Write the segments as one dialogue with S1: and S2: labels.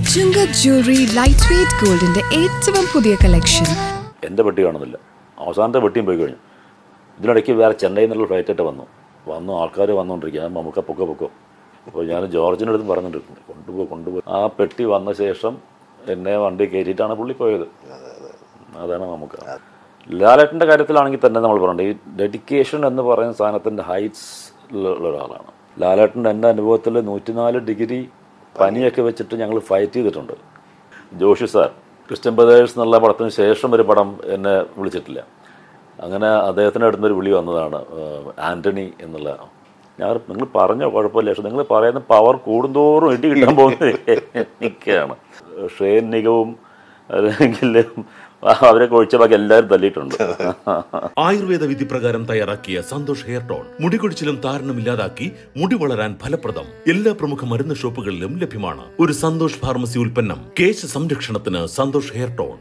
S1: Chungath jewellery light weight ഗോൾഡിന്റെ ഏറ്റവും പുതിയ കളക്ഷൻ
S2: എൻ്റെ പെട്ടി കാണുന്നില്ല അവസാനത്തെ പെട്ടിയും പോയി കഴിഞ്ഞു ഇതിനിടയ്ക്ക് വേറെ ചെന്നൈയിൽ നിന്നുള്ള ഫ്ലൈറ്റായിട്ട് വന്നു വന്നു ആൾക്കാർ വന്നുകൊണ്ടിരിക്കുക അത് നമുക്ക് പൊക്കോ പൊക്കോ അപ്പോൾ ഞാൻ ജോർജിൻ്റെ അടുത്ത് പറഞ്ഞിട്ടുണ്ട് കൊണ്ടുപോയി കൊണ്ടുപോയി ആ പെട്ടി വന്ന ശേഷം എന്നെ വണ്ടി കയറ്റിയിട്ടാണ് പുള്ളി പോയത് അതാണ് നമുക്ക് ലാലേട്ടൻ്റെ കാര്യത്തിലാണെങ്കിൽ തന്നെ നമ്മൾ പറയണ്ടത് ഈ ഡെഡിക്കേഷൻ എന്ന് പറയുന്ന സാധനത്തിൻ്റെ ഹൈറ്റ്സ് ഉള്ള ഒരാളാണ് ലാലേട്ടൻ്റെ എൻ്റെ അനുഭവത്തിൽ നൂറ്റിനാല് ഡിഗ്രി പനിയൊക്കെ വെച്ചിട്ട് ഞങ്ങൾ ഫൈറ്റ് ചെയ്തിട്ടുണ്ട് ജോഷി സാർ ക്രിസ്ത്യൻ ബ്രദേഴ്സ് എന്നുള്ള പടത്തിന് ശേഷം ഒരു പടം എന്നെ വിളിച്ചിട്ടില്ല അങ്ങനെ അദ്ദേഹത്തിൻ്റെ അടുത്തൊരു വിളി വന്നതാണ് ഏഹ്, ആൻ്റണി എന്നുള്ള ഞാൻ നിങ്ങൾ പറഞ്ഞോ കുഴപ്പമില്ല പക്ഷെ നിങ്ങൾ പറയുന്ന പവർ കൂടുന്തോറും ഇടി കിട്ടാൻ പോകുന്നത് എനിക്കാണ് ഷെയ്ൻ നിഗവും അല്ലെങ്കിൽ അവരൊക്കെ ഒഴിച്ച ബാക്കി എല്ലാവരും തല്ലിയിട്ടുണ്ട്
S3: ആയുർവേദ വിധി പ്രകാരം തയ്യാറാക്കിയ സന്തോഷ് ഹെയർ ടോൺ മുടികൊഴിച്ചിലും താരനും ഇല്ലാതാക്കി മുടി വളരാൻ ഫലപ്രദം എല്ലാ പ്രമുഖ മരുന്ന് ഷോപ്പുകളിലും ലഭ്യമാണ് ഒരു സന്തോഷ് ഫാർമസി ഉൽപ്പന്നം കേശ സംരക്ഷണത്തിന് സന്തോഷ് ഹെയർ ടോൺ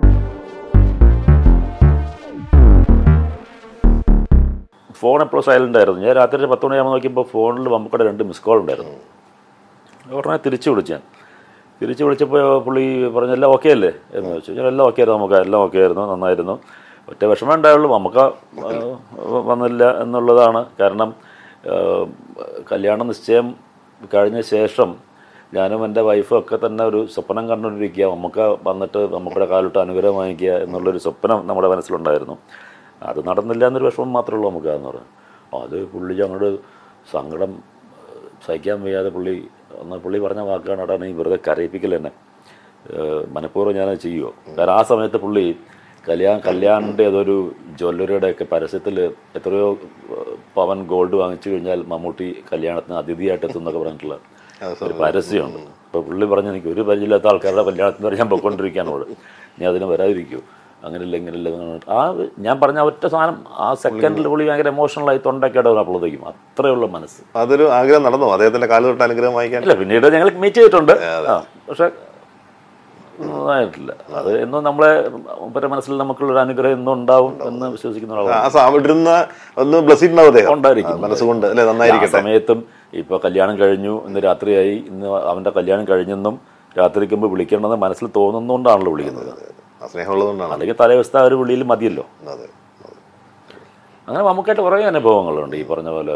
S2: ഫോൺ എപ്പോഴും സൈലൻ്റ് ആയിരുന്നു ഞാൻ രാത്രി ഒരു പത്ത് മണിയാകുമ്പോൾ നോക്കിയപ്പോൾ ഫോണിൽ നമുക്കടെ രണ്ട് മിസ് കോൾ ഉണ്ടായിരുന്നു ഉടനെ തിരിച്ചു വിളിച്ചു ഞാൻ തിരിച്ചു വിളിച്ചപ്പോൾ പുള്ളി പറഞ്ഞു എല്ലാം ഓക്കെ അല്ലേ എന്ന് ചോദിച്ചു ഞാൻ എല്ലാം ഓക്കെ ആയിരുന്നു നമുക്ക് എല്ലാം ഓക്കെ ആയിരുന്നു നന്നായിരുന്നു ഒറ്റ വിഷമം ഉണ്ടായുള്ളൂ നമുക്ക് ആ, വന്നില്ല എന്നുള്ളതാണ് കാരണം ആ, കല്യാണ നിശ്ചയം കഴിഞ്ഞ ശേഷം ഞാനും എൻ്റെ വൈഫും ഒക്കെ തന്നെ ഒരു സ്വപ്നം കണ്ടുകൊണ്ടിരിക്കുക നമുക്ക് വന്നിട്ട് നമുക്കുടെ കാലിട്ട് അനുഗ്രഹം വാങ്ങിക്കുക എന്നുള്ളൊരു സ്വപ്നം നമ്മുടെ മനസ്സിലുണ്ടായിരുന്നു അത് നടന്നില്ല എന്നൊരു വിഷമം മാത്രമേ ഉള്ളൂ നമുക്ക് എന്ന് പറഞ്ഞു അത് പുള്ളി ഞങ്ങളുടെ സങ്കടം സഹിക്കാൻ വയ്യാതെ പുള്ളി അന്ന് പുള്ളി പറഞ്ഞ വാക്കാണ് അടാ നീ വെറുതെ കരയിപ്പിക്കൽ തന്നെ ഏഹ് മനഃപൂർവ്വം ഞാനത് ചെയ്യുമോ കാരണം ആ സമയത്ത് പുള്ളി കല്യാൺ കല്യാണിൻ്റെ അതൊരു ജ്വല്ലറിയുടെ ഒക്കെ പരസ്യത്തിൽ എത്രയോ ഏഹ് പവൻ ഗോൾഡ് വാങ്ങിച്ചു കഴിഞ്ഞാൽ മമ്മൂട്ടി കല്യാണത്തിന് അതിഥിയായിട്ട് എത്തുന്നൊക്കെ പറഞ്ഞിട്ടുള്ള ഒരു പരസ്യമുണ്ട് അപ്പോൾ പുള്ളി പറഞ്ഞു എനിക്ക് ഒരു പരിചയമില്ലാത്ത ആൾക്കാരുടെ കല്യാണത്തിന് വരെ ഞാൻ പൊയ്ക്കൊണ്ടിരിക്കുകയാണ് അവിടെ നീ അതിന് വരാതിരിക്കൂ അങ്ങനെയില്ല ഇങ്ങനെയില്ല എന്ന് പറഞ്ഞിട്ട് ആ ഞാൻ പറഞ്ഞ ഒറ്റ സാധനം ആ സെക്കൻഡിൽ പുള്ളി ഭയങ്കര എമോഷണലായി തൊണ്ടൊക്കെ അപ്പോഴത്തേക്കും അത്രയുള്ള മനസ്സ്
S4: അതൊരു ആഗ്രഹം നടന്നു അദ്ദേഹത്തിന്റെ കാല് തൊട്ട് അനുഗ്രഹം വാങ്ങിക്കാൻ
S2: ഇല്ല പിന്നീട് ഞങ്ങൾ മീറ്റ് ചെയ്തിട്ടുണ്ട് ആ പക്ഷെ ആയിട്ടില്ല അത് എന്നും നമ്മളെ മൂപ്പരുടെ മനസ്സിൽ നമുക്കുള്ളൊരു അനുഗ്രഹം എന്നും ഉണ്ടാവും എന്ന് വിശ്വസിക്കുന്ന
S4: ആ
S2: ഒരാളാണ്
S4: സ- അവിടെ ഇരുന്ന് ഒന്ന് ബ്ലസ്സിട്ടുണ്ടാവും അദ്ദേഹം
S2: ഉണ്ടായിരിക്കും.
S4: ആ, മനസ്സുകൊണ്ട് അല്ലെ
S2: ആ
S4: നന്നായിരിക്കട്ടെ
S2: സമയത്തും ഇപ്പൊ കല്യാണം കഴിഞ്ഞു ഇന്ന് രാത്രിയായി ഇന്ന് അവന്റെ കല്യാണം കഴിഞ്ഞെന്നും രാത്രിക്കുമ്പോൾ വിളിക്കണമെന്ന് മനസ്സിൽ തോന്നുന്നതുകൊണ്ടാണല്ലോ വിളിക്കുന്നത്
S4: ആ സ്നേഹമുള്ളതുകൊണ്ടാണ്
S2: അല്ലെങ്കിൽ തലേവസ്ഥ ഒരു വിളിയിൽ മതിയല്ലോ
S4: അതെ
S2: അങ്ങനെ നമുക്കായിട്ട് കുറേ അനുഭവങ്ങളുണ്ട് ഈ പറഞ്ഞ പോലെ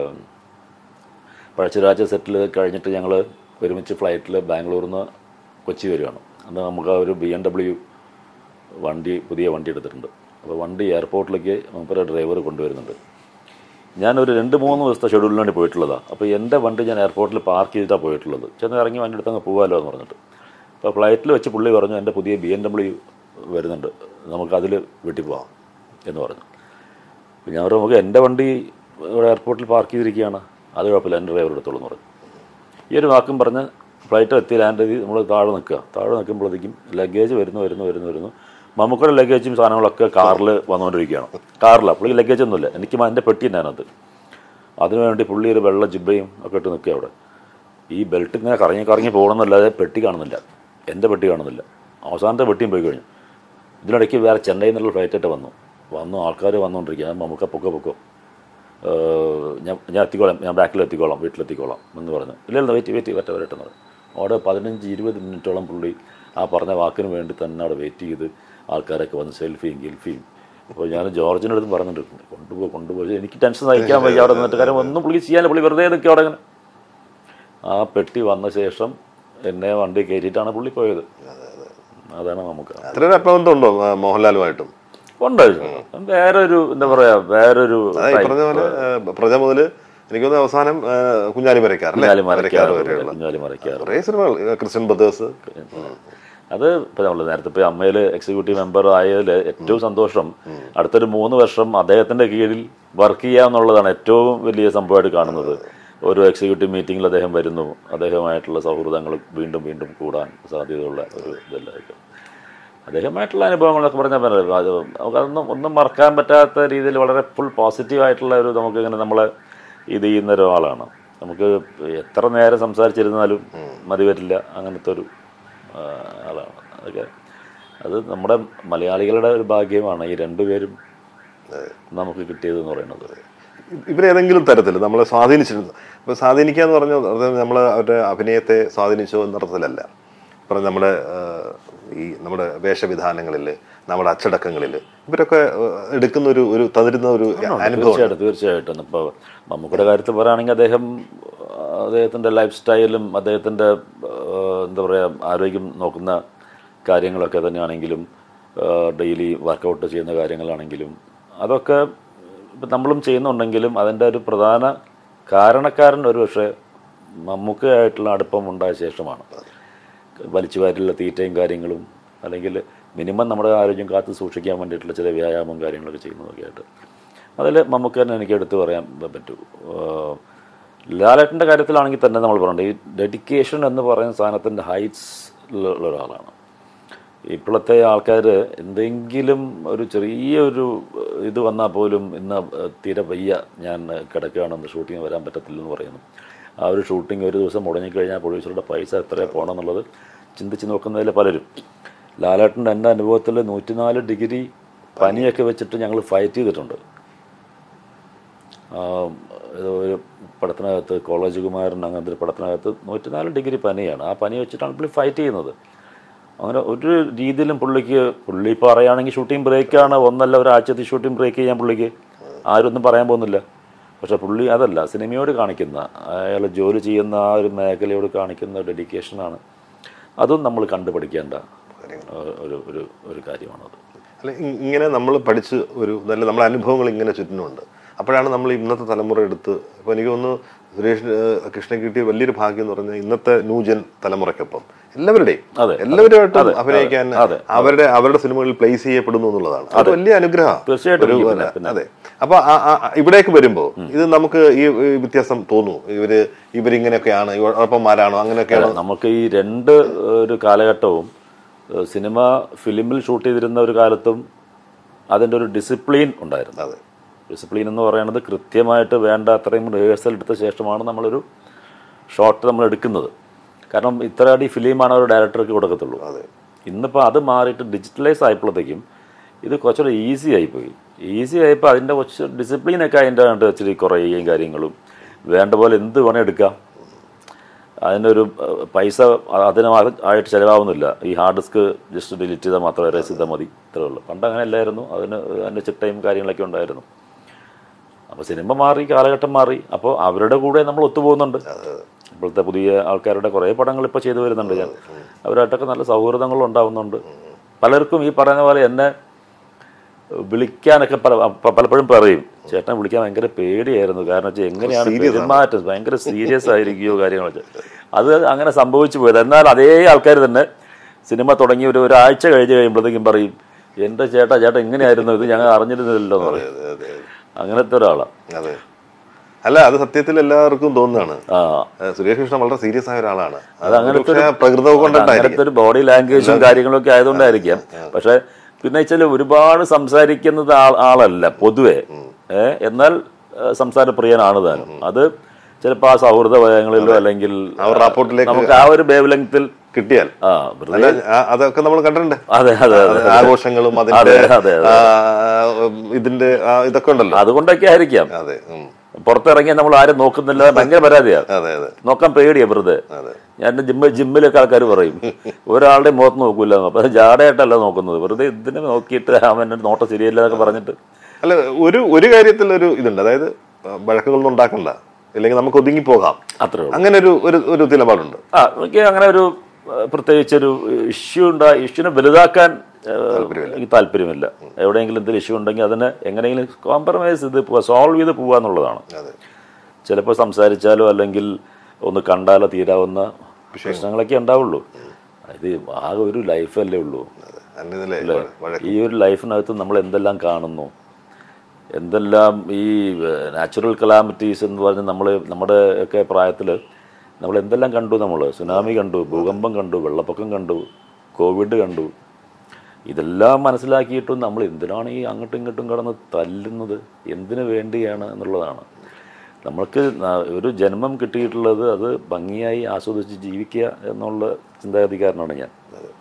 S2: പഴച്ചുരാജ സെറ്റിൽ കഴിഞ്ഞിട്ട് ഞങ്ങൾ ഒരുമിച്ച് ഫ്ലൈറ്റിൽ ബാംഗ്ലൂരിൽ നിന്ന് കൊച്ചി വരികയാണ് അന്ന് നമുക്ക് ആ ഒരു ബി എം ഡബ്ല്യു വണ്ടി പുതിയ വണ്ടി എടുത്തിട്ടുണ്ട് അപ്പോൾ വണ്ടി എയർപോർട്ടിലേക്ക് മൂപ്പര ഡ്രൈവർ കൊണ്ടുവരുന്നുണ്ട് ഞാനൊരു രണ്ട് മൂന്ന് ദിവസത്തെ ഷെഡ്യൂളിന് വേണ്ടി പോയിട്ടുള്ളതാണ് അപ്പോൾ എൻ്റെ വണ്ടി ഞാൻ എയർപോർട്ടിൽ പാർക്ക് ചെയ്തിട്ടാണ് പോയിട്ടുള്ളത് ചെന്ന് ഇറങ്ങി വണ്ടി എടുത്ത് അങ്ങ് പോകാമല്ലോ എന്ന് പറഞ്ഞിട്ട് അപ്പോൾ ഫ്ലൈറ്റിൽ വെച്ച് പുള്ളി പറഞ്ഞു എൻ്റെ പുതിയ ബി എം ഡബ്ല്യു വരുന്നുണ്ട് നമുക്കതിൽ വീട്ടിൽ പോവാം എന്ന് പറഞ്ഞു അപ്പോൾ ഞാൻ പറഞ്ഞു നമുക്ക് എൻ്റെ വണ്ടി ഇവിടെ എയർപോർട്ടിൽ പാർക്ക് ചെയ്തിരിക്കുകയാണ് അത് കുഴപ്പമില്ല എൻ്റെ ഡ്രൈവർ എടുത്തോളൂ എന്ന് പറഞ്ഞു ഈ ഒരു വാക്കും പറഞ്ഞ് ഫ്ലൈറ്റ് എത്തി ലാൻഡ് ചെയ്ത് നമ്മൾ താഴെ നിൽക്കുക താഴെ നിൽക്കുമ്പോഴത്തേക്കും ലഗേജ് വരുന്നു വരുന്നു വരുന്നു വരുന്നു മമ്മൂക്കയുടെ ലഗേജും സാധനങ്ങളൊക്കെ കാറിൽ വന്നുകൊണ്ടിരിക്കുകയാണ് കാറിലാണ് പുള്ളി ലഗേജ് ഒന്നുമില്ല എനിക്ക് എൻ്റെ പെട്ടി തന്നെയാണത് അതിനുവേണ്ടി പുള്ളി ഒരു വെള്ള ജിബയും ഒക്കെ ഇട്ട് നിൽക്കുക അവിടെ ഈ ബെൽറ്റ് ഇങ്ങനെ കറങ്ങി കറങ്ങി പോകണമെന്നല്ലാതെ പെട്ടി കാണുന്നില്ല എൻ്റെ പെട്ടി കാണുന്നില്ല അവസാനത്തെ പെട്ടിയും പോയി കഴിഞ്ഞു ഇതിനിടയ്ക്ക് വേറെ ചെന്നൈയിൽ നിന്നുള്ള ഫ്ലൈറ്റായിട്ട് വന്നു വന്നു ആൾക്കാർ വന്നുകൊണ്ടിരിക്കുക ഞാൻ നമുക്ക് പൊക്കോ പൊക്കോ ഏഹ് ഞാൻ ഞാൻ എത്തിക്കോളാം ഞാൻ ബാക്കിൽ എത്തിക്കോളാം വീട്ടിലെത്തിക്കോളാം എന്ന് പറഞ്ഞു ഇല്ല ഇല്ല വെയിറ്റ് വെയിറ്റ് വരട്ടെ വരട്ടെ എന്ന് പറഞ്ഞു അവിടെ പതിനഞ്ച് ഇരുപത് മിനിറ്റോളം പുള്ളി ആ പറഞ്ഞ വാക്കിന് വേണ്ടി തന്നെ അവിടെ വെയിറ്റ് ചെയ്ത് ആൾക്കാരൊക്കെ വന്ന് സെൽഫിയും ഗിൽഫിയും അപ്പോൾ ഞാൻ ജോർജിൻ്റെ അടുത്ത് പറഞ്ഞിട്ടുണ്ട് കൊണ്ടുപോയി കൊണ്ടുപോയി എനിക്ക് ടെൻഷൻ സഹിക്കാൻ വയ്യ അവിടെ നിന്നിട്ട് കാര്യം ഒന്നും പുള്ളി ചെയ്യാനില്ല പുള്ളി വെറുതെ നിൽക്കുക അവിടെ ഇങ്ങനെ ആ പെട്ടി വന്ന ശേഷം എന്നെ വണ്ടി കയറ്റിയിട്ടാണ് പുള്ളി പോയത് അതാണ് നമുക്ക്
S4: അത്ര ഒരു ആത്മബന്ധം ഉണ്ടോ ആ, മോഹൻലാലുമായിട്ടും
S2: ഉണ്ട് വേറൊരു എന്താ പറയാ വേറൊരു
S4: അതായത് ഈ പറഞ്ഞ പോലെ ആ, പ്രജ മുതല് എനിക്ക് തോന്നുന്നു അവസാനം ആ, കുഞ്ഞാലി മരക്കാർ അല്ലേ?
S2: കുഞ്ഞാലി
S4: മരക്കാർ
S2: മരക്കാറ്
S4: വരെയുള്ള
S2: കുഞ്ഞാലി മരക്കാറ്
S4: കുറേ സിനിമകൾ ആ, ക്രിസ്ത്യൻ ബ്രദേഴ്സ്
S2: അത് ഇപ്പൊ നമ്മൾ നേരത്തെ ഇപ്പൊ അമ്മയിൽ എക്സിക്യൂട്ടീവ് മെമ്പർ ആയതിൽ ഏറ്റവും സന്തോഷം അടുത്തൊരു മൂന്ന് വർഷം അദ്ദേഹത്തിന്റെ കീഴിൽ വർക്ക് ചെയ്യാന്നുള്ളതാണ് ഏറ്റവും വലിയ സംഭവമായിട്ട് കാണുന്നത് ഒരു എക്സിക്യൂട്ടീവ് മീറ്റിംഗിൽ അദ്ദേഹം വരുന്നു അദ്ദേഹമായിട്ടുള്ള സൗഹൃദങ്ങൾ വീണ്ടും വീണ്ടും കൂടാൻ സാധ്യതയുള്ള ഒരു ഇതെല്ലായിരിക്കും അദ്ദേഹമായിട്ടുള്ള അനുഭവങ്ങളൊക്കെ പറഞ്ഞാൽ പറഞ്ഞത് അത് നമുക്കതൊന്നും ഒന്നും മറക്കാൻ പറ്റാത്ത രീതിയിൽ വളരെ ഫുൾ പോസിറ്റീവ് ആയിട്ടുള്ള ഒരു നമുക്കിങ്ങനെ നമ്മളെ ഇത് ചെയ്യുന്ന ഒരാളാണ് നമുക്ക് എത്ര നേരം സംസാരിച്ചിരുന്നാലും മതി വരില്ല അങ്ങനത്തെ ഒരു ആ, ആളാണ് അതൊക്കെ അത് നമ്മുടെ മലയാളികളുടെ ഒരു ഭാഗ്യമാണ് ഈ രണ്ടുപേരും നമുക്ക് കിട്ടിയതെന്ന് പറയുന്നത്
S4: ഇവരേതെങ്കിലും തരത്തിൽ നമ്മളെ സ്വാധീനിച്ചിരുന്നു ഇപ്പൊ സ്വാധീനിക്കുക എന്ന് പറഞ്ഞാൽ അത് നമ്മൾ അവരുടെ അഭിനയത്തെ സ്വാധീനിച്ചോ എന്ന അർത്ഥത്തിലല്ല പറഞ്ഞ നമ്മുടെ ആ, ഈ നമ്മുടെ വേഷവിധാനങ്ങളിൽ നമ്മുടെ അച്ചടക്കങ്ങളിൽ ഇവരൊക്കെ ആ, എടുക്കുന്ന ഒരു ഒരു തന്നിരുന്ന ഒരു അനുഭവം
S2: തീർച്ചയായിട്ടും തീർച്ചയായിട്ടും ഇപ്പോൾ മമ്മൂക്കയുടെ കാര്യത്തിൽ പറയുകയാണെങ്കിൽ അദ്ദേഹം ആ, അദ്ദേഹത്തിൻ്റെ ലൈഫ് സ്റ്റൈലും അദ്ദേഹത്തിൻ്റെ ആ, എന്താ പറയുക ആരോഗ്യം നോക്കുന്ന കാര്യങ്ങളൊക്കെ തന്നെയാണെങ്കിലും ഡെയിലി വർക്കൗട്ട് ചെയ്യുന്ന കാര്യങ്ങളാണെങ്കിലും അതൊക്കെ ഇപ്പം നമ്മളും ചെയ്യുന്നുണ്ടെങ്കിലും അതിൻ്റെ ഒരു പ്രധാന കാരണക്കാരൻ ഒരു പക്ഷേ മമ്മൂക്കയായിട്ടുള്ള അടുപ്പം ഉണ്ടായ ശേഷമാണ് വലിച്ചു വാരിലുള്ള തീറ്റയും കാര്യങ്ങളും അല്ലെങ്കിൽ മിനിമം നമ്മുടെ ആരോഗ്യം കാത്തു സൂക്ഷിക്കാൻ വേണ്ടിയിട്ടുള്ള ചില വ്യായാമം കാര്യങ്ങളൊക്കെ ചെയ്യുന്നതൊക്കെ ആയിട്ട് അതിൽ നമുക്ക് തന്നെ എനിക്ക് എടുത്തു പറയാൻ പറ്റൂ ആഹ് ലാലേട്ടൻ്റെ കാര്യത്തിലാണെങ്കിൽ തന്നെ നമ്മൾ പറയണ്ടത് ഈ ഡെഡിക്കേഷൻ എന്ന് പറയുന്ന സാധനത്തിൻ്റെ ഹൈറ്റ്സ് ഉള്ള ഒരാളാണ് ഇപ്പോഴത്തെ ആൾക്കാർ എന്തെങ്കിലും ഒരു ചെറിയൊരു ഇത് വന്നാൽ പോലും ഇന്ന് തീരെ വയ്യ ഞാൻ കിടക്കുകയാണെന്ന് ഷൂട്ടിങ് വരാൻ പറ്റത്തില്ലെന്ന് പറയുന്നു ആ ഒരു ഷൂട്ടിംഗ് ഒരു ദിവസം മുടങ്ങിക്കഴിഞ്ഞാൽ പ്രൊഡ്യൂസറുടെ പൈസ എത്ര പോകണം എന്നുള്ളത് ചിന്തിച്ച് നോക്കുന്നതിൽ പലരും ലാലേട്ടൻ്റെ എൻ്റെ അനുഭവത്തിൽ നൂറ്റിനാല് ഡിഗ്രി പനിയൊക്കെ വെച്ചിട്ട് ഞങ്ങൾ ഫൈറ്റ് ചെയ്തിട്ടുണ്ട് ആ, ഇത് ഒരു പടത്തിനകത്ത് കോളേജ് കുമാരൻ അങ്ങനത്തെ ഒരു പടത്തിനകത്ത് നൂറ്റിനാല് ഡിഗ്രി പനിയാണ് ആ പനി വെച്ചിട്ടാണ് പുള്ളി ഫൈറ്റ് ചെയ്യുന്നത് അങ്ങനെ ഒരു രീതിയിലും പുള്ളിക്ക് പുള്ളി പറയുകയാണെങ്കിൽ ഷൂട്ടിംഗ് ബ്രേക്കാണ് ഒന്നല്ല ഒരാഴ്ചത്തെ ഷൂട്ടിംഗ് ബ്രേക്ക് ചെയ്യാൻ പുള്ളിക്ക് ആരും ഒന്നും പറയാൻ പോകുന്നില്ല പക്ഷെ പുള്ളി അതല്ല സിനിമയോട് കാണിക്കുന്ന അയാൾ ജോലി ചെയ്യുന്ന ആ ഒരു മേഖലയോട് കാണിക്കുന്ന ഡെഡിക്കേഷനാണ് അതും നമ്മൾ കണ്ടുപഠിക്കേണ്ട ആ, ഒരു ഒരു ഒരു കാര്യമാണത്
S4: അല്ല ഇ- ഇങ്ങനെ നമ്മൾ പഠിച്ച് ഒരു നല്ല നമ്മുടെ അനുഭവങ്ങൾ ഇങ്ങനെ ചുറ്റിനുണ്ട് അപ്പോഴാണ് നമ്മൾ ഇന്നത്തെ തലമുറ എടുത്ത് ഇപ്പോൾ എനിക്ക് തോന്നുന്നു സുരേഷ് ഏഹ്, കൃഷ്ണൻ കിട്ടിയ വലിയൊരു ഭാഗ്യം എന്ന് പറഞ്ഞാൽ ഇന്നത്തെ ന്യൂജൻ തലമുറയ്ക്കൊപ്പം എല്ലാവരുടെയും
S2: അതെ,
S4: എല്ലാവരുമായിട്ടും
S2: അതെ,
S4: അഭിനയിക്കാൻ
S2: അതെ,
S4: അവരുടെ അവരുടെ സിനിമകളിൽ പ്ലേസ് ചെയ്യപ്പെടുന്നു എന്നുള്ളതാണ് അത് വലിയ അനുഗ്രഹം
S2: തീർച്ചയായിട്ടും എനിക്ക് പിന്നെ- പിന്നെ.
S4: അതെ അപ്പൊ ആ- ആ- ആ- ഇവിടേക്ക് വരുമ്പോ ഇത് നമുക്ക് ഈ ഈ വ്യത്യാസം തോന്നുന്നു ഇവര് ഇവരിങ്ങനെയൊക്കെയാണ് ഇവരൊപ്പന്മാരാണോ അങ്ങനെയൊക്കെയാണോ
S2: അല്ല, നമുക്ക് ഈ രണ്ട് ഒരു കാലഘട്ടവും ഏഹ്, സിനിമ ഫിലിമിൽ ഷൂട്ട് ചെയ്തിരുന്ന ഒരു കാലത്തും അതിൻ്റെ ഒരു ഡിസിപ്ലിൻ ഉണ്ടായിരുന്നു
S4: അതെ
S2: ഡിസിപ്ലിൻ എന്ന് പറയുന്നത് കൃത്യമായിട്ട് വേണ്ട അത്രയും റിഹേഴ്സൽ എടുത്ത ശേഷമാണ് നമ്മളൊരു ഷോട്ട് നമ്മൾ എടുക്കുന്നത് കാരണം ഇത്ര അടി ഫിലിമാണ് ഒരു ഡയറക്ടർക്ക് കൊടുക്കത്തുള്ളൂ
S4: അതെ
S2: ഇന്നിപ്പോൾ അത് മാറിയിട്ട് ഡിജിറ്റലൈസ് ആയപ്പോഴത്തേക്കും ഇത് കുറച്ചുകൂടെ ഈസി ആയിപ്പോയി ഈസി ആയപ്പോൾ അതിൻ്റെ കുറച്ച് ഡിസിപ്ലിനൊക്കെ അതിൻ്റെ കണ്ട് ഇച്ചിരി കുറയുകയും കാര്യങ്ങളും വേണ്ട പോലെ എന്ത് വേണേൽ എടുക്കാം അതിൻ്റെ ഒരു ഏഹ്, പൈസ അതിന് അത് ആയിട്ട് ചിലവാകുന്നില്ല ഈ ഹാർഡ് ഡിസ്ക് ജസ്റ്റ് ഡിലീറ്റ് ചെയ്താൽ മാത്രമേ erase ചെയ്താൽ മതി ഇത്രേ ഉള്ളൂ പണ്ട് അങ്ങനെ അല്ലായിരുന്നു അതിന് അതിൻ്റെ ചിട്ടയും കാര്യങ്ങളൊക്കെ ഉണ്ടായിരുന്നു അപ്പോൾ സിനിമ മാറി കാലഘട്ടം മാറി അപ്പോൾ അവരുടെ കൂടെ നമ്മൾ ഒത്തുപോകുന്നുണ്ട് ഇപ്പോഴത്തെ പുതിയ ആൾക്കാരുടെ കുറേ പടങ്ങൾ ഇപ്പോൾ ചെയ്തു വരുന്നുണ്ട് ഞാൻ അവരായിട്ടൊക്കെ നല്ല സൗഹൃദങ്ങൾ ഉണ്ടാവുന്നുണ്ട് പലർക്കും ഈ പറയുന്ന പോലെ എന്നെ വിളിക്കാനൊക്കെ പല പ- പലപ്പോഴും പറയും ചേട്ടനെ വിളിക്കാൻ ഭയങ്കര പേടിയായിരുന്നു കാരണം വെച്ചാൽ എങ്ങനെയാണ് പെരുമാറ്റം ഭയങ്കര സീരിയസ് ആയിരിക്കുകയോ കാര്യങ്ങളൊക്കെ അത് അങ്ങനെ സംഭവിച്ചു പോയത് എന്നാൽ അതേ ആൾക്കാർ തന്നെ സിനിമ തുടങ്ങി ഒരു ഒരാഴ്ച കഴിഞ്ഞ് കഴിയുമ്പോഴത്തേക്കും പറയും എൻ്റെ ചേട്ടാ ചേട്ടാ എങ്ങനെയായിരുന്നു ഇത് ഞങ്ങൾ അറിഞ്ഞിരുന്നില്ലല്ലോ എന്ന് പറയും
S4: അതെ അതെ
S2: അങ്ങനത്തെ ഒരാളാണ്
S4: അതെ അല്ല അത് സത്യത്തിൽ എല്ലാവർക്കും തോന്നുന്നതാണ്
S2: ആ
S4: ഏഹ് സുരേഷ് കൃഷ്ണൻ വളരെ സീരിയസ് ആയ ഒരാളാണ്
S2: അത് അങ്ങനത്തെ
S4: പക്ഷേ
S2: ഒരു-
S4: പ്രകൃതം കൊണ്ടിട്ടായിരിക്കും
S2: അങ്ങനത്തെ ഒരു ബോഡി ലാംഗ്വേജും കാര്യങ്ങളൊക്കെ ആയതുകൊണ്ടായിരിക്കാം പക്ഷെ പിന്നെ വെച്ചാൽ ഒരുപാട് സംസാരിക്കുന്നത് ആൾ- ആളല്ല പൊതുവെ ഏ, എന്നാൽ ഏ, സംസാരപ്രിയനാണ് താനും അത് ചിലപ്പോൾ ആ സൗഹൃദ വലയങ്ങളിലോ അല്ലെങ്കിൽ
S4: ആ ഒരു rapport-ലേക്ക്
S2: നമുക്ക് ആ ഒരു വേവ് ലെങ്ത്തിൽ
S4: കിട്ടിയാൽ
S2: ആ
S4: അല്ല
S2: വെറുതെ
S4: ആ- അതൊക്കെ നമ്മൾ കണ്ടിട്ടുണ്ട്
S2: അതെ അതെ അതെ
S4: ആഘോഷങ്ങളും അതിന്റെ
S2: അതെ, അതെ, അതെ.
S4: ആ, ഇതിന്റെ ആ, ഇതൊക്കെ ഉണ്ടല്ലോ
S2: അതുകൊണ്ടൊക്കെ ആയിരിക്കാം
S4: അതെ ഉം.
S2: പുറത്തിറങ്ങിയാൽ നമ്മൾ ആരും നോക്കുന്നില്ല ഭയങ്കര പരാതിയാണ്
S4: അതെ അതെ
S2: നോക്കാൻ പേടിയാ വെറുതെ
S4: അതെ
S2: ഞാൻ ജിമ്മ ജിമ്മിലൊക്കെ ആൾക്കാർ പറയും ഒരാളുടെ മുഖത്ത് നോക്കൂല അപ്പൊ ജാടയായിട്ടല്ല നോക്കുന്നത് വെറുതെ ഇതിനെ നോക്കിയിട്ട് അവൻ നോട്ടം ശരിയല്ല എന്നൊക്കെ പറഞ്ഞിട്ട്
S4: അല്ല ഒരു ഒരു കാര്യത്തിൽ ഒരു ഇതുണ്ട് അതായത് ആ, വഴക്കുകളൊന്നും ഉണ്ടാക്കണ്ട ഇല്ലെങ്കിൽ നമുക്ക് ഒതുങ്ങി പോകാം
S2: അത്രേ ഉള്ളൂ
S4: അങ്ങനെ ഒരു ഒരു ഒരു നിലപാടുണ്ട്
S2: ആ എനിക്ക് അങ്ങനെ ഒരു ഏഹ്, പ്രത്യേകിച്ചൊരു ഇഷ്യൂ ഉണ്ടാ ഇഷ്യൂനെ വലുതാക്കാൻ ഏഹ്, എനിക്ക് താല്പര്യമില്ല എവിടെയെങ്കിലും എന്തെങ്കിലും ഇഷ്യൂ ഉണ്ടെങ്കിൽ അതിനെ എങ്ങനെയെങ്കിലും കോംപ്രമൈസ് ചെയ്ത് പോവുക സോൾവ് ചെയ്ത് പോവുക എന്നുള്ളതാണ്
S4: അതെ
S2: ചിലപ്പോൾ സംസാരിച്ചാലോ അല്ലെങ്കിൽ ഒന്ന് കണ്ടാലോ തീരാവുന്ന പ്രശ്നങ്ങളൊക്കെ ഉണ്ടാവുള്ളൂ ഇത് ആകെ ഒരു ലൈഫല്ലേ ഉള്ളൂ
S4: അതെ അന്നിതല്ലേ വഴക്ക്
S2: ഈ ഒരു ലൈഫിനകത്ത് നമ്മൾ എന്തെല്ലാം കാണുന്നു എന്തെല്ലാം ഈ നാച്ചുറൽ കലാമിറ്റീസ് എന്ന് പറഞ്ഞ് നമ്മൾ നമ്മുടെ ഒക്കെ പ്രായത്തിൽ നമ്മൾ എന്തെല്ലാം കണ്ടു നമ്മൾ സുനാമി കണ്ടു ഭൂകമ്പം കണ്ടു വെള്ളപ്പൊക്കം കണ്ടു കോവിഡ് കണ്ടു ഇതെല്ലാം മനസ്സിലാക്കിയിട്ടും നമ്മൾ എന്തിനാണ് ഈ അങ്ങോട്ടും ഇങ്ങോട്ടും കടന്ന് തല്ലുന്നത് എന്തിനു വേണ്ടിയാണ് എന്നുള്ളതാണ് നമ്മൾക്ക് ന- ഒരു ജന്മം കിട്ടിയിട്ടുള്ളത് അത് ഭംഗിയായി ആസ്വദിച്ച് ജീവിക്കുക എന്നുള്ള ചിന്താഗതിക്കാരനാണ് ഞാൻ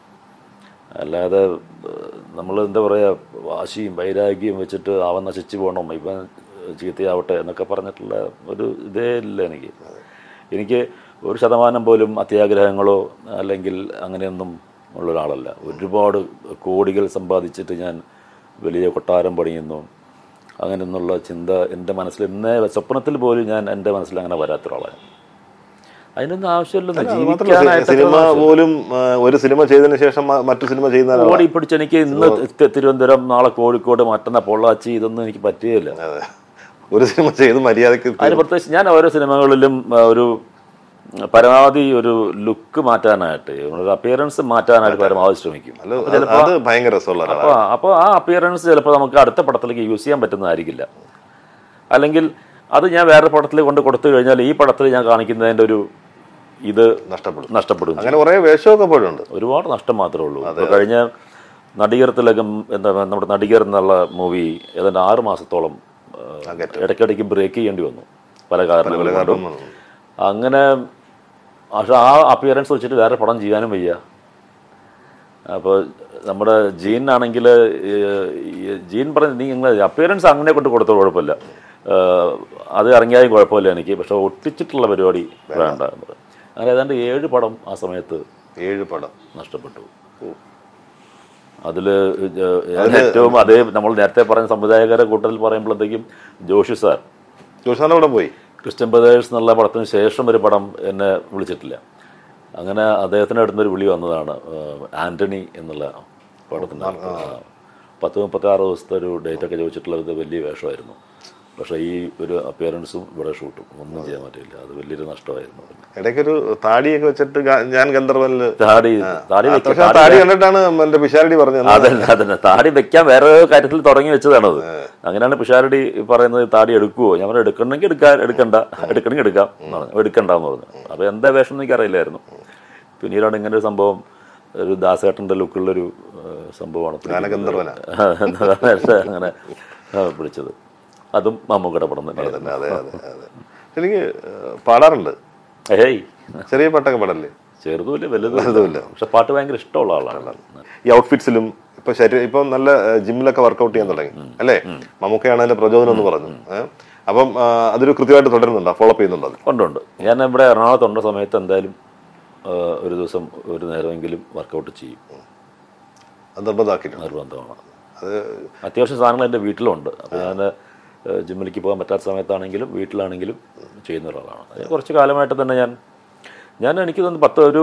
S2: അല്ലാതെ നമ്മൾ എന്താ പറയുക വാശിയും വൈരാഗ്യവും വെച്ചിട്ട് അവൻ നശിച്ചു പോകണം ഇവൻ ചീത്തയാവട്ടെ എന്നൊക്കെ പറഞ്ഞിട്ടുള്ള ഒരു ഇതേ ഇല്ല എനിക്ക് എനിക്ക് ഒരു ശതമാനം പോലും അത്യാഗ്രഹങ്ങളോ അല്ലെങ്കിൽ അങ്ങനെയൊന്നും ഉള്ള ഒരാളല്ല ഒരുപാട് കോടികൾ സമ്പാദിച്ചിട്ട് ഞാൻ വലിയ കൊട്ടാരം പണിയുന്നു അങ്ങനെയൊന്നുള്ള ചിന്ത എൻ്റെ മനസ്സിൽ ഇന്നേ സ്വപ്നത്തിൽ പോലും ഞാൻ എൻ്റെ മനസ്സിൽ അങ്ങനെ വരാത്ത ഒരാളാണ് അതിനൊന്നും ആവശ്യമില്ലെന്ന്
S4: അത് മാത്രമല്ല,
S2: ജീവിക്കാനായിട്ട്
S4: സിനിമ പോലും ആ, ഒരു സിനിമ ചെയ്തതിനു ശേഷം മ- മറ്റു സിനിമ ചെയ്യുന്ന
S2: ഓടി പിടിച്ച് എനിക്ക് ഇന്ന് തി- തിരുവനന്തപുരം നാളെ കോഴിക്കോട് മറ്റന്നാ പൊള്ളാച്ചി ഇതൊന്നും എനിക്ക് പറ്റുകയില്ല
S4: അതെ. ഒരു സിനിമ ചെയ്ത് മര്യാദക്ക്
S2: അതിന് പ്രത്യേകിച്ച് ഞാൻ ഓരോ സിനിമകളിലും ആ, ഒരു പരമാവധി ഒരു ലുക്ക് മാറ്റാനായിട്ട് ഒരു അപ്പിയറൻസ് മാറ്റാനായിട്ട് പരമാവധി ശ്രമിക്കും
S4: അല്ല,
S2: അപ്പൊ
S4: അത്
S2: ചിലപ്പോ
S4: അത് ഭയങ്കര രസമുള്ള ഒരാളാണ്
S2: അപ്പോൾ അപ്പോൾ ആ അപ്പിയറൻസ് ചിലപ്പോൾ നമുക്ക് അടുത്ത പടത്തിലേക്ക് യൂസ് ചെയ്യാൻ പറ്റുന്നതായിരിക്കില്ല അല്ലെങ്കിൽ അത് ഞാൻ വേറെ പടത്തിൽ കൊണ്ട് കൊടുത്തു കഴിഞ്ഞാൽ ഈ പടത്തിൽ ഞാൻ കാണിക്കുന്നതിൻ്റെ ഒരു ഇത്
S4: നഷ്ടപ്പെടും
S2: നഷ്ടപ്പെടും
S4: അങ്ങനെ കുറെ വേഷമൊക്കെ പോയിട്ടുണ്ട്
S2: ഒരുപാട് നഷ്ടം മാത്രമേ ഉള്ളൂ ഇപ്പോൾ കഴിഞ്ഞ നടികർ തിലകം എന്താ നമ്മുടെ നടികർ എന്നുള്ള മൂവി ഏതാണ്ട് ആറ് മാസത്തോളം ആ, ഇടയ്ക്കിടയ്ക്ക് ബ്രേക്ക് ചെയ്യേണ്ടി വന്നു പല കാരണങ്ങൾ കൊണ്ടും
S4: വന്നു.
S2: അങ്ങനെ പക്ഷെ ആ അപ്പിയറൻസ് വെച്ചിട്ട് വേറെ പടം ചെയ്യാനും വയ്യ അപ്പോൾ നമ്മുടെ ജീൻ ആണെങ്കിൽ ജീൻ പറഞ്ഞ നീ നിങ്ങൾ അപ്പിയറൻസ് അങ്ങനെ കൊണ്ട് കൊടുത്തോ കുഴപ്പമില്ല ഏഹ് അത് ഇറങ്ങിയാലും കുഴപ്പമില്ല എനിക്ക് പക്ഷെ ഒട്ടിച്ചിട്ടുള്ള പരിപാടി വേണ്ട എന്ന് പറഞ്ഞു. അങ്ങനെ ഏതാണ്ട് ഏഴ് പടം ആ സമയത്ത്
S4: ഏഴ് പടം
S2: നഷ്ടപ്പെട്ടു അതിൽ ഏറ്റവും അതേ നമ്മൾ നേരത്തെ പറഞ്ഞ സംവിധായകരെ കൂട്ടത്തിൽ പറയുമ്പോഴത്തേക്കും ജോഷി സാർ
S4: ജോഷാൻ അവിടെ പോയി
S2: ക്രിസ്ത്യൻ ബ്രദേഴ്സ് എന്നുള്ള പടത്തിന് ശേഷം ഒരു പടം എന്നെ വിളിച്ചിട്ടില്ല അങ്ങനെ അദ്ദേഹത്തിൻ്റെ അടുത്തൊരു വിളി വന്നതാണ് ഏഹ് ആൻ്റണി എന്നുള്ള പടത്തിന് ആ, പത്ത് മുപ്പത്താറ് ദിവസത്തെ ഒരു ഡേറ്റ് ഒക്കെ ചോദിച്ചിട്ടുള്ളത് വലിയ വേഷമായിരുന്നു പക്ഷേ ഈ ഒരു അപ്പിയറൻസും ഇവിടെ ഷൂട്ടും ഒന്നും ചെയ്യാൻ പറ്റില്ല അത് വലിയൊരു നഷ്ടമായിരുന്നു
S4: ഇടയ്ക്കൊരു താടിയൊക്കെ വെച്ചിട്ട് ഗാ- ഞാൻ ഗന്ധർവനില്
S2: താടി താടി
S4: ആ,
S2: വെക്കാൻ
S4: പക്ഷെ ആ താടി കണ്ടിട്ടാണ് എന്റെ പിഷാരടി പറഞ്ഞത്
S2: അതന്നെ അതന്നെ താടി വെക്കാൻ വേറെ കാര്യത്തിൽ തുടങ്ങി വെച്ചതാണത് അങ്ങനെയാണ് പിഷാരടി പറയുന്നത് താടി എടുക്കുവോ ഞാൻ പറഞ്ഞു എടുക്കണമെങ്കിൽ എടുക്കാൻ എടുക്കണ്ട എടുക്കണമെങ്കിൽ എടുക്കാം എന്ന് പറഞ്ഞു എടുക്കണ്ട എന്ന് പറഞ്ഞു അപ്പൊ എന്താ വേഷം എന്ന് എനിക്കറിയില്ലായിരുന്നു പിന്നീടാണ് ഇങ്ങനെ ഒരു സംഭവം ഒരു ദാസേട്ടന്റെ ലുക്കുള്ളൊരു ഏഹ്, സംഭവമാണ് പിടിക്കുന്നത്. അങ്ങനെ ആ, പിടിച്ചത് അതും മമ്മൂക്കയുടെ പടം തന്നെയായിരുന്നു
S4: അതെ അതെ അതെ എനിക്ക് ഏഹ്, പാടാറുണ്ട്
S2: ഹേയ്
S4: ചെറിയ പാട്ടൊക്കെ പാടല്ലേ
S2: ചെറുതുമില്ല വലുതുമില്ല
S4: വലുതുമില്ല.
S2: പക്ഷെ പാട്ട് ഭയങ്കര ഇഷ്ടമുള്ള ആളാണ്
S4: ഈ ഔട്ട്ഫിറ്റ്സിലും ഇപ്പൊ ശരീരം ഇപ്പൊ നല്ല ഏഹ്, ജിമ്മിലൊക്കെ വർക്കൗട്ട് ചെയ്യാൻ തുടങ്ങി അല്ലേ മമ്മൂക്കയാണ് അതിന്റെ പ്രചോദനം എന്ന് പറഞ്ഞു ഏഹ്? അപ്പം ആ, അതൊരു കൃത്യമായിട്ട് തുടരുന്നുണ്ടോ ഫോളോ അപ്പ് ചെയ്യുന്നുണ്ടോ അത്
S2: ഉണ്ട് ഉണ്ട് ഞാൻ ഇവിടെ എറണാകുളത്തുണ്ട സമയത്ത് എന്തായാലും ആ, ഒരു ദിവസം ഒരു നേരമെങ്കിലും വർക്കൗട്ട് ചെയ്യും
S4: അത് നിർബന്ധമാക്കിയിട്ടുണ്ട്
S2: നിർബന്ധമാണ്
S4: അത്
S2: അത്യാവശ്യം സാധനങ്ങൾ എൻ്റെ വീട്ടിലുണ്ട് അപ്പോൾ ഞാൻ ജിമ്മിലേക്ക് പോകാൻ പറ്റാത്ത സമയത്താണെങ്കിലും വീട്ടിലാണെങ്കിലും ചെയ്യുന്ന ഒരാളാണ് അത് കുറച്ച് കാലമായിട്ട് തന്നെ ഞാൻ ഞാൻ എനിക്ക് തോന്നുന്നു പത്ത് ഒരു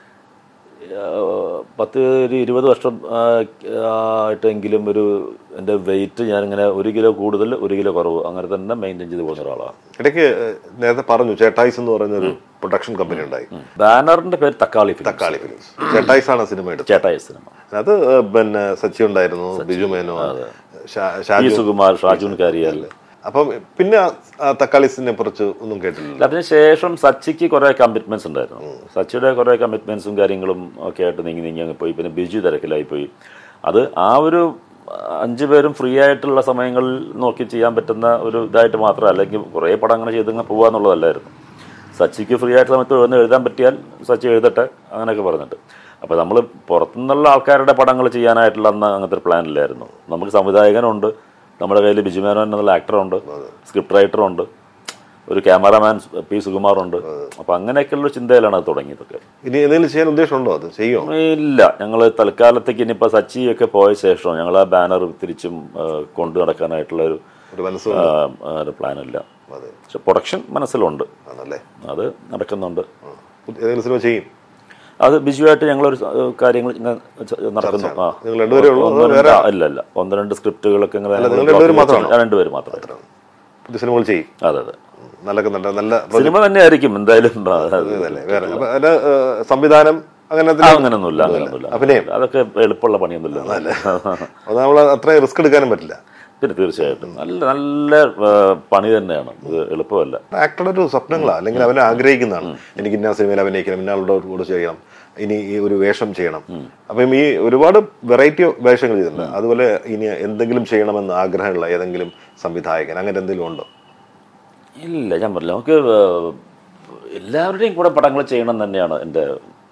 S2: ആ, പത്ത് ഒരു ഇരുപത് വർഷം ആ, ആയിട്ടെങ്കിലും ഒരു എൻ്റെ വെയിറ്റ് ഞാനിങ്ങനെ ഒരു കിലോ കൂടുതൽ ഒരു കിലോ കുറവ് അങ്ങനെ തന്നെ മെയിൻറ്റെയിൻ ചെയ്ത് പോകുന്ന ഒരാളാണ്
S4: ഇടയ്ക്ക് ഏഹ്, നേരത്തെ പറഞ്ഞു ചേട്ടായിസ് എന്ന് പറയുന്ന ഒരു പ്രൊഡക്ഷൻ കമ്പനി ഉണ്ടായി
S2: ബാനറിൻ്റെ പേര് തക്കാളി ഫിലിം
S4: തക്കാളി ഫിലിംസ് ചേട്ടായിസ് ആണ് സിനിമ എടുത്തത്
S2: ചേട്ടായ സിനിമ
S4: അത് ഏഹ്, പിന്നെ സച്ചി ഉണ്ടായിരുന്നു ബിജു മേനോ ഷാ-
S2: പി
S4: ഷാജു
S2: സുകുമാർ ഷാജുൻ കാരിയാൽ
S4: അപ്പം പിന്നെ ആ- ആ തക്കാളിസിനെ കുറിച്ച് ഒന്നും കേട്ടില്ല
S2: അതിനുശേഷം സച്ചിക്ക് കുറേ കമ്മിറ്റ്മെന്റ്സ് ഉണ്ടായിരുന്നു സച്ചിയുടെ കുറേ കമ്മിറ്റ്മെന്റ്സും കാര്യങ്ങളും ഒക്കെ ആയിട്ട് നീങ്ങി നീങ്ങി അങ്ങ് പോയി പിന്നെ ബിജു തിരക്കിലായി പോയി അത് ആ ഒരു അഞ്ചു പേരും ഫ്രീ ആയിട്ടുള്ള സമയങ്ങളിൽ നോക്കി ചെയ്യാൻ പറ്റുന്ന ഒരു ഇതായിട്ട് മാത്രം അല്ലെങ്കിൽ കുറേ പടം അങ്ങനെ ചെയ്തങ്ങ് പോകാന്നുള്ളതല്ലായിരുന്നു സച്ചിക്ക് ഫ്രീ ആയിട്ട് സമയത്ത് ഒന്ന് എഴുതാൻ പറ്റിയാൽ സച്ചി എഴുതട്ടെ അങ്ങനെയൊക്കെ പറഞ്ഞിട്ട് അപ്പോൾ നമ്മൾ പുറത്തുനിന്നുള്ള ആൾക്കാരുടെ പടങ്ങൾ ചെയ്യാനായിട്ടുള്ള അന്ന് അങ്ങനത്തെ ഒരു പ്ലാൻ ഇല്ലായിരുന്നു നമുക്ക് സംവിധായകനുണ്ട് നമ്മുടെ കയ്യിൽ ബിജുമേനോൻ എന്നുള്ള ആക്ടറുണ്ട് സ്ക്രിപ്റ്റ് റൈറ്ററുണ്ട് ഒരു ക്യാമറാമാൻ പി സുകുമാറുണ്ട് അപ്പോൾ അങ്ങനെയൊക്കെയുള്ള ചിന്തയിലാണ് അത് തുടങ്ങിയതൊക്കെ
S4: ഇനി എന്തെങ്കിലും ചെയ്യാൻ ഉദ്ദേശമുണ്ടോ അത് ചെയ്യുമോ
S2: ഇല്ല ഞങ്ങൾ തൽക്കാലത്തേക്ക് ഇനിയിപ്പോൾ സച്ചിയൊക്കെ പോയ ശേഷം ഞങ്ങൾ ആ ബാനർ തിരിച്ചും ആ, കൊണ്ടു നടക്കാനായിട്ടുള്ള ഒരു
S4: ഒരു മനസ്സ്
S2: ആ, ആ, ഒരു പ്ലാനില്ല
S4: അതെ
S2: പക്ഷെ പ്രൊഡക്ഷൻ മനസ്സിലുണ്ട്
S4: ആണല്ലേ
S2: അത് നടക്കുന്നുണ്ട്
S4: ഏതെങ്കിലും സിനിമ ചെയ്യും
S2: അത് ബിജുവായിട്ട് ഞങ്ങളൊരു സ- കാര്യങ്ങൾ ഇങ്ങനെ ച- നടക്കുന്നു ആ
S4: നിങ്ങൾ രണ്ടുപേരേ ഉള്ളൂ?
S2: ഒന്ന്
S4: അതോ
S2: രണ്ട്
S4: വേറെ?
S2: ഇല്ല ഇല്ല ഒന്ന് രണ്ട് സ്ക്രിപ്റ്റുകളൊക്കെ ഇങ്ങനെ
S4: നിങ്ങൾ
S2: ഞങ്ങൾ
S4: രണ്ടുപേരും
S2: block
S4: മാത്രമാണോ?
S2: വെച്ച് രണ്ടുപേരും മാത്രമേ
S4: പുതിയ സിനിമകൾ ചെയ്യും
S2: അതെ അതെ
S4: നല്ല നല്ല നല്ല
S2: സിനിമ തന്നെയായിരിക്കും എന്തായാലും ആ, അത്
S4: ഇതല്ലേ വേറെ അപ്പൊ അതിന്റെ ഏഹ്, സംവിധാനം അങ്ങനെ
S2: ആ, അങ്ങനൊന്നുമില്ല അങ്ങനൊന്നുമില്ല
S4: അഭിനയം?
S2: അതൊക്കെ എളുപ്പമുള്ള പണിയൊന്നുമില്ല
S4: അത് നമ്മൾ അത്രയും റിസ്ക് എടുക്കാനും പറ്റില്ല
S2: പിന്നെ തീർച്ചയായിട്ടും നല്ല നല്ല ആ, പണി തന്നെയാണ് ഇത് എളുപ്പമല്ല
S4: ആക്ടറുടെ ഒരു സ്വപ്നങ്ങളാണ് അല്ലെങ്കിൽ അവനെ ആഗ്രഹിക്കുന്നതാണ് എനിക്ക് ഇന്ന സിനിമയിൽ അഭിനയിക്കണം ഇന്നാളുടെ കൂടെ ചെയ്യണം ഇനി ഈ ഒരു വേഷം ചെയ്യണം അപ്പം ഈ ഒരുപാട് വെറൈറ്റി വേഷങ്ങൾ ചെയ്തിട്ടുണ്ട് അതുപോലെ ഇനി എന്തെങ്കിലും ചെയ്യണമെന്ന് ആഗ്രഹമുള്ള ഏതെങ്കിലും സംവിധായകൻ അങ്ങനെ എന്തെങ്കിലും ഉണ്ടോ
S2: ഇല്ല ഞാൻ പറഞ്ഞില്ല നമുക്ക് ആ, എല്ലാവരുടെയും കൂടെ പടങ്ങൾ ചെയ്യണം തന്നെയാണ് എൻ്റെ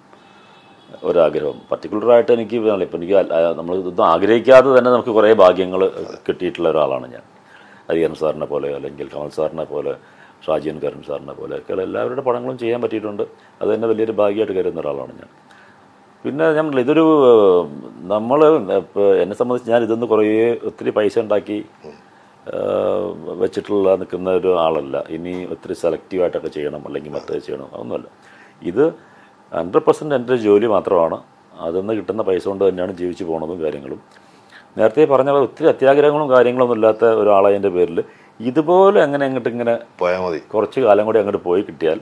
S2: ഒരാഗ്രഹം പർട്ടിക്കുലറായിട്ട് എനിക്ക് ഇപ്പം എനിക്ക് നമ്മൾ ഇതൊന്നും ആഗ്രഹിക്കാതെ തന്നെ നമുക്ക് കുറേ ഭാഗ്യങ്ങൾ കിട്ടിയിട്ടുള്ള ഒരാളാണ് ഞാൻ ഹരിഹരൻ സാറിനെ പോലെ അല്ലെങ്കിൽ കമൽ സാറിനെ പോലെ ഷാജിയൻ കരൺ സാറിനെ പോലെയൊക്കെ എല്ലാവരുടെ പടങ്ങളും ചെയ്യാൻ പറ്റിയിട്ടുണ്ട് അത് തന്നെ വലിയൊരു ഭാഗ്യമായിട്ട് കരുതുന്ന ഒരാളാണ് ഞാൻ പിന്നെ ഞാൻ പറഞ്ഞില്ലേ, ഇതൊരു നമ്മൾ ഇപ്പോൾ എന്നെ സംബന്ധിച്ച് ഞാൻ ഇതൊന്ന് കുറേ ഒത്തിരി പൈസ ഉണ്ടാക്കി ആ, വെച്ചിട്ടുള്ള നിൽക്കുന്ന ഒരു ആളല്ല ഇനി ഒത്തിരി സെലക്റ്റീവായിട്ടൊക്കെ ചെയ്യണം അല്ലെങ്കിൽ മറ്റേ ചെയ്യണം അതൊന്നുമല്ല ഇത് ഹൺഡ്രഡ് പെർസെൻറ്റ് എൻ്റെ ജോലി മാത്രമാണ് അതിൽ നിന്ന് കിട്ടുന്ന പൈസ കൊണ്ട് തന്നെയാണ് ജീവിച്ചു പോണതും കാര്യങ്ങളും നേരത്തെ പറഞ്ഞ പോലെ ഒത്തിരി അത്യാഗ്രഹങ്ങളും കാര്യങ്ങളൊന്നും ഇല്ലാത്ത ഒരാളതിൻ്റെ പേരിൽ ഇതുപോലെ അങ്ങനെ അങ്ങോട്ട് ഇങ്ങനെ
S4: പോയാൽ മതി
S2: കുറച്ച് കാലം കൂടി അങ്ങോട്ട് പോയി കിട്ടിയാൽ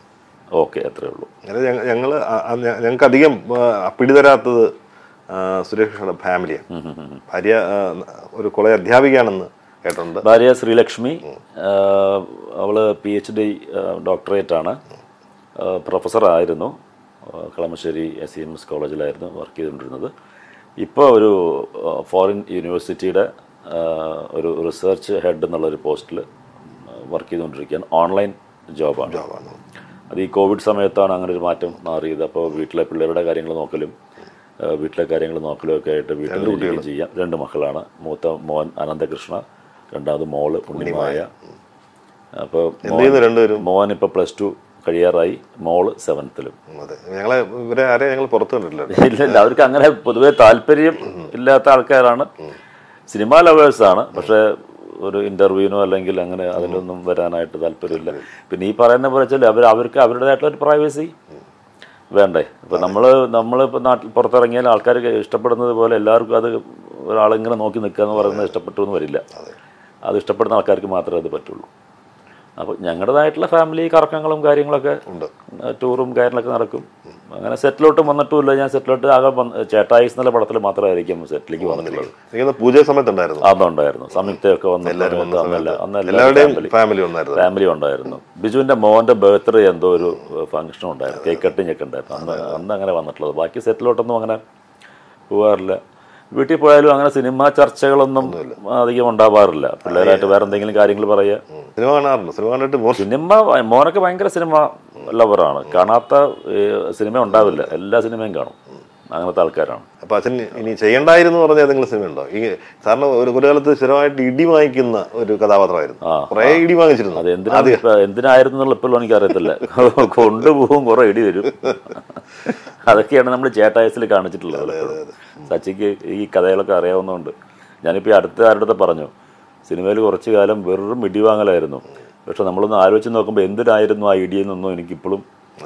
S2: ഓക്കെ അത്രേ ഉള്ളൂ
S4: അങ്ങനെ ഞങ്ങൾ ഞങ്ങൾക്ക് അധികം ആ, പിടിതരാത്തത് ആ, സുരേഷ് കൃഷ്ണയുടെ ഫാമിലിയാണ് ഭാര്യ ആ, ഒരു കോളേജ് അധ്യാപികയാണെന്ന് കേട്ടിട്ടുണ്ട്
S2: ഭാര്യ ശ്രീലക്ഷ്മി ആഹ് അവള് പി എച്ച് ഡി ഡോക്ടറേറ്റ് ആണ് ആഹ് പ്രൊഫസറായിരുന്നു ആഹ് Kalamassery S C M S കോളേജിലായിരുന്നു വർക്ക് ചെയ്തുകൊണ്ടിരുന്നത് ഇപ്പോൾ ഒരു ആഹ് ഫോറിൻ യൂണിവേഴ്സിറ്റിയുടെ ആഹ് ഒരു റിസർച്ച് ഹെഡ് എന്നുള്ളൊരു പോസ്റ്റിൽ വർക്ക് ചെയ്തുകൊണ്ടിരിക്കുകയാണ് ഓൺലൈൻ ജോബാണ്
S4: ജോബാണ്
S2: അത് ഈ കോവിഡ് സമയത്താണ് അങ്ങനെ ഒരു മാറ്റം മാറിയത് അപ്പോൾ വീട്ടിലെ പിള്ളേരുടെ കാര്യങ്ങൾ നോക്കലും ആ, വീട്ടിലെ കാര്യങ്ങൾ നോക്കലും ഒക്കെ ആയിട്ട് വീട്ടിൽ ഇരിക്കുകയും ചെയ്യാം രണ്ട് മക്കളാണ് മൂത്ത മോൻ അനന്തകൃഷ്ണ രണ്ടാമത് മോള് ഉണ്ണിമായ അപ്പോൾ
S4: എന്ത് ചെയ്യുന്നു രണ്ടുപേരും
S2: മോൻ ഇപ്പോൾ പ്ലസ് ടു കഴിയാറായി മോള് സെവൻത്തിലും
S4: അതെ ഞങ്ങളെ ഇവരെ ആരെയും ഞങ്ങൾ പുറത്തു കണ്ടിട്ടില്ല
S2: ഇല്ല ഇല്ല അവർക്ക് അങ്ങനെ പൊതുവെ താല്പര്യം ഇല്ലാത്ത ആൾക്കാരാണ് സിനിമാ ലവേഴ്സാണ് പക്ഷേ ഒരു ഇന്റർവ്യൂവിനോ അല്ലെങ്കിൽ അങ്ങനെ അതിലൊന്നും വരാനായിട്ട് താല്പര്യമില്ല പിന്നെ ഈ പറയുന്ന പോലെ വെച്ചാൽ അവർ അവർക്ക് അവരുടേതായിട്ടുള്ള ഒരു പ്രൈവസി വേണ്ടേ ഇപ്പം നമ്മൾ നമ്മളിപ്പോൾ നാട്ടിൽ പുറത്തിറങ്ങിയാൽ ആൾക്കാർ ഇഷ്ടപ്പെടുന്നത് പോലെ എല്ലാവർക്കും അത് ഒരാളിങ്ങനെ നോക്കി നിൽക്കുക എന്ന് പറയുന്നത് ഇഷ്ടപ്പെട്ടു എന്ന് വരില്ല അത് ഇഷ്ടപ്പെടുന്ന ആൾക്കാർക്ക് മാത്രമേ അത് പറ്റുള്ളൂ അപ്പോൾ ഞങ്ങളുടേതായിട്ടുള്ള ഫാമിലി കറക്കങ്ങളും കാര്യങ്ങളൊക്കെ
S4: ഉണ്ട്
S2: ടൂറും കാര്യങ്ങളൊക്കെ നടക്കും അങ്ങനെ സെറ്റിലോട്ട് വന്നിട്ടുമില്ല ഞാൻ സെറ്റിലോട്ട് ആകെ വന്ന് ചേട്ടായിസ് എന്നുള്ള പടത്തിൽ മാത്രമായിരിക്കും സെറ്റിലേക്ക് വന്നിട്ടുള്ളത്
S4: എനിക്ക് പൂജ സമയത്തുണ്ടായിരുന്നു
S2: അന്നുണ്ടായിരുന്നു സംയുക്തയൊക്കെ വന്ന
S4: എല്ലാവരും വന്ന
S2: സമയത്ത് അന്നല്ല
S4: സമയത്ത്
S2: അന്ന്
S4: എല്ലാവരുടെയും
S2: ഫാമിലി
S4: ഫാമിലി ഉണ്ടായിരുന്നു
S2: ഫാമിലി ഉണ്ടായിരുന്നു ബിജുവിന്റെ മോന്റെ ബർത്ത്ഡേ എന്തോ ഒരു ഫംഗ്ഷൻ ഉണ്ടായിരുന്നു കേക്ക് കട്ടിങ് ഒക്കെ ഉണ്ടായിരുന്നു അന്ന് അന്ന് അങ്ങനെ വന്നിട്ടുള്ളത് ബാക്കി സെറ്റിലോട്ടൊന്നും അങ്ങനെ പോകാറില്ല വീട്ടിൽ പോയാലും അങ്ങനെ സിനിമ ചർച്ചകളൊന്നും അധികം ഉണ്ടാവാറില്ല പിള്ളേരായിട്ട് വേറെ എന്തെങ്കിലും കാര്യങ്ങൾ പറയുക
S4: സിനിമ കാണാറുണ്ട് സിനിമ കണ്ടിട്ട് മോശം
S2: സിനിമ മോനൊക്കെ ഭയങ്കര സിനിമ ലവറാണ് കാണാത്ത ഏഹ്, സിനിമ ഉണ്ടാവില്ല എല്ലാ സിനിമയും കാണും അങ്ങനത്തെ ആൾക്കാരാണ്
S4: അപ്പൊ അച്ഛൻ ഇനി ചെയ്യണ്ടായിരുന്നു പറഞ്ഞ ഏതെങ്കിലും സിനിമ ഉണ്ടോ ഈ സാറിന് ഒരു ഒരു കാലത്ത് സ്ഥിരമായിട്ട് ഇടി വാങ്ങിക്കുന്ന ഒരു കഥാപാത്രമായിരുന്നു
S2: ആ,
S4: കുറെ ഇടി വാങ്ങിച്ചിരുന്നു
S2: അത് എന്തിനാണ് ഇപ്പൊ എന്തിനായിരുന്നു എന്നുള്ള ഇപ്പോഴും എനിക്കറിയത്തില്ല കൊണ്ടുപോകും കുറെ ഇടി വരും അതൊക്കെയാണ് നമ്മൾ ചേട്ടായസിൽ കാണിച്ചിട്ടുള്ളത് എപ്പോഴും. സച്ചിക്ക് ഈ കഥകളൊക്കെ അറിയാവുന്നതുകൊണ്ട് ഞാനിപ്പോൾ ഈ അടുത്ത ആരുടെ അടുത്ത് പറഞ്ഞു സിനിമയിൽ കുറച്ച് കാലം വെറും ഇടി വാങ്ങലായിരുന്നു പക്ഷെ നമ്മളൊന്ന് ആലോചിച്ച് നോക്കുമ്പോൾ എന്തിനായിരുന്നു ആ ഇടിയെന്നൊന്നും എനിക്കിപ്പോഴും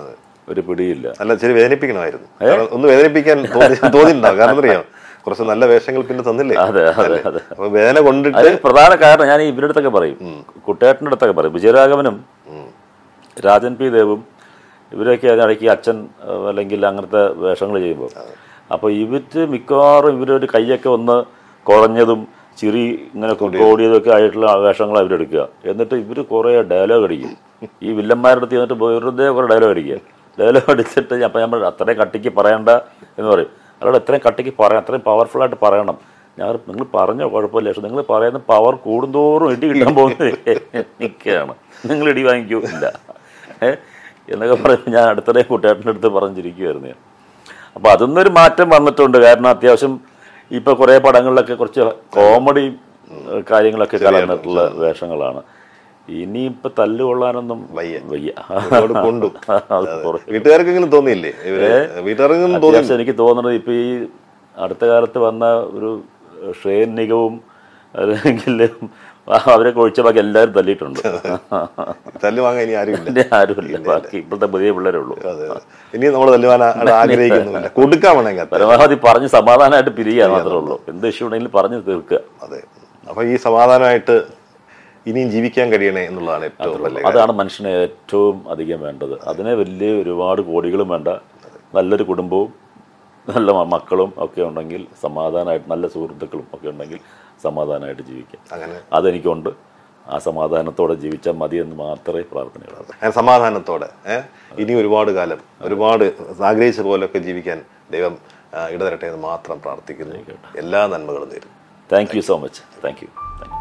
S2: ഒരു പിടിയില്ല
S4: അല്ല ശരി വേദനിപ്പിക്കണമായിരുന്നു കാരണം ഒന്ന് വേദനിപ്പിക്കാൻ തോന്നി തോന്നിയിട്ടുണ്ടാവും കാരണം അറിയാം കുറച്ച് നല്ല വേഷങ്ങൾ പിന്നെ തന്നില്ലേ
S2: അതെ അതെ അതെ
S4: അപ്പൊ വേദന കൊണ്ടിട്ട്
S2: അതിന് പ്രധാന കാരണം ഞാൻ ഇവരുടെ അടുത്തൊക്കെ പറയും കുട്ടേട്ടൻ്റെ അടുത്തൊക്കെ പറയും വിജയരാഘവനും രാജൻ പി ദേവും ഇവരൊക്കെ അതിനിടയ്ക്ക് അച്ഛൻ ഏഹ്, അല്ലെങ്കിൽ അങ്ങനത്തെ വേഷങ്ങൾ ചെയ്യുമ്പോൾ അപ്പോൾ ഇവര് മിക്കവാറും ഇവരൊരു കൈയൊക്കെ ഒന്ന് കുഴഞ്ഞതും ചിരി ഇങ്ങനെ കോടിയതൊക്കെ ആയിട്ടുള്ള വേഷങ്ങൾ അവരെടുക്കുക എന്നിട്ട് ഇവർ കുറേ ഡയലോഗ് അടിക്കും ഈ വില്ലന്മാരുടെ അടുത്ത് ചെന്നിട്ട് വെറുതെ കുറേ ഡയലോഗ് അടിക്കുക ഡയലോഗ് അടിച്ചിട്ട് അപ്പം നമ്മൾ അത്രയും കട്ടിക്ക് പറയണ്ട എന്ന് പറയും അല്ലാതെ എത്രയും കട്ടിക്ക് പറയാം അത്രയും പവർഫുൾ ആയിട്ട് പറയണം ഞാൻ നിങ്ങൾ പറഞ്ഞോ കുഴപ്പമില്ല പക്ഷെ നിങ്ങൾ പറയുന്ന പവർ കൂടുന്തോറും ഇടി കിട്ടാൻ പോകുന്നത് നിൽക്കുകയാണ് നിങ്ങൾ ഇടി വാങ്ങിക്കൂ ഇല്ല ഏ? എന്നൊക്കെ പറഞ്ഞ് ഞാൻ അടുത്തിടെ കൂട്ടുകാരൻ്റെ അടുത്ത് പറഞ്ഞിരിക്കുമായിരുന്നു ഞാൻ അപ്പോൾ അതൊന്നൊരു മാറ്റം വന്നിട്ടുണ്ട് കാരണം അത്യാവശ്യം ഇപ്പൊ കുറേ പടങ്ങളിലൊക്കെ കുറച്ച് കോമഡി കാര്യങ്ങളൊക്കെ കലർന്നിട്ടുള്ള വേഷങ്ങളാണ് ഇനിയിപ്പോ തല്ലുകൊള്ളാനൊന്നും
S4: വയ്യ.
S2: വയ്യ
S4: ഒരുപാട് കൊണ്ടും
S2: അത് കുറേ
S4: വീട്ടുകാർക്കെങ്കിലും തോന്നിയില്ലേ ഇവര് വീട്ടുകാർക്കെങ്കിലും തോന്നി
S2: അത്യാവശ്യം എനിക്ക് തോന്നുന്നത് ഇപ്പൊ ഈ അടുത്ത കാലത്ത് വന്ന ഒരു ഷെയ്ൻ നിഗവും അല്ലെങ്കിൽ അവരൊക്കെ ഒഴിച്ച ബാക്കി എല്ലാവരും തല്ലിയിട്ടുണ്ട്
S4: തല്ല് വാങ്ങാൻ ഇനി ആരും ഇല്ല
S2: പിന്നെ ആരുമില്ല ബാക്കി ഇപ്പോഴത്തെ പുതിയ പിള്ളേരേ ഉള്ളൂ
S4: അതെ അതെ. ഇനി നമ്മൾ തല്ലുവാൻ ആ- ആഗ്രഹിക്കുന്നുമില്ല കൊടുക്കാൻ വേണമെങ്കിൽ അത്ര
S2: പരമാവധി പറഞ്ഞ് സമാധാനമായിട്ട് പിരിയുക മാത്രമേ ഉള്ളൂ എന്ത് ഇഷ്യൂ ഉണ്ടെങ്കിലും പറഞ്ഞ് തീർക്കുക
S4: അതെ അപ്പൊ ഈ സമാധാനമായിട്ട് ഇനിയും ജീവിക്കാൻ കഴിയണേ എന്നുള്ളതാണ് ഏറ്റവും വലിയ കാര്യം.
S2: അതാണ് മനുഷ്യന് ഏറ്റവും അധികം വേണ്ടത് അതിനെ വലിയ ഒരുപാട് കോടികളും വേണ്ട നല്ലൊരു കുടുംബവും നല്ല മ- മക്കളും ഒക്കെ ഉണ്ടെങ്കിൽ സമാധാനമായിട്ട് നല്ല സുഹൃത്തുക്കളും ഒക്കെ ഉണ്ടെങ്കിൽ സമാധാനമായിട്ട് ജീവിക്കാം
S4: അങ്ങനെ
S2: അതെനിക്കുണ്ട് ആ സമാധാനത്തോടെ ജീവിച്ചാൽ മതി എന്ന് മാത്രമേ പ്രാർത്ഥനയുള്ളൂ
S4: അങ്ങനെ സമാധാനത്തോടെ ഏഹ് ഇനി ഒരുപാട് കാലം ഒരുപാട് ആഗ്രഹിച്ച പോലെയൊക്കെ ജീവിക്കാൻ ദൈവം ആ, ഇടതരട്ടെ എന്ന് മാത്രം പ്രാർത്ഥിക്കുന്നു എല്ലാ നന്മകളും നേരും
S2: thank you so much thank you thank U